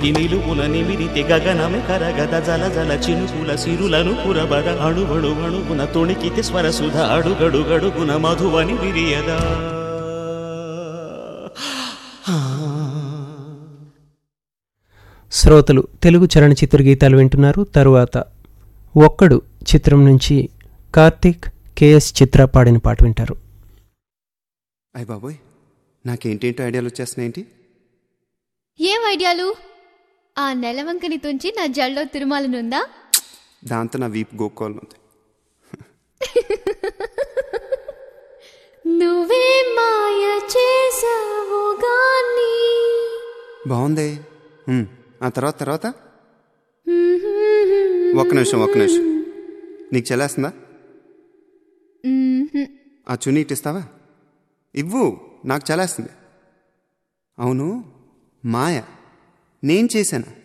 నిలువుల నిమిరితి గగనమె కరగద జల జల చినుకుల సిరులను పురబద అణువణు అణుగున తొణికితి స్వరసుధ అడుగడుగడుగున మధువని విరియదా శ్రోతలు తెలుగు చలనచిత్ర గీతాలు వింటున్నారు తరువాత ఒక్కడు చిత్రం నుంచి కార్తీక్ కేఎస్ చిత్ర పాడిన పాట వింటారు అయ్య బాబోయ్ నాకేంటేంటో ఐడియాలు వచ్చేస్తున్నాయేంటి ఏం ఐడియాలు ఆ నెలవంకని తుంచి నా జల్లో తిరుమాలనుందా దాంతో నా వీపు గోక్కోవాలనుంది నువ్వే మాయ చేసావు గాని బాగుంది ఉమ్, ఆ తర్వాత తర్వాత ఒక్క నిమిషం ఒక్క నిమిషం నీకు చెల్లేస్తుందా ఆ చున్నీ ఇటు ఇస్తావా ఇవ్వు నాకు చలేస్తుంది అవును మాయ నేను చేశాను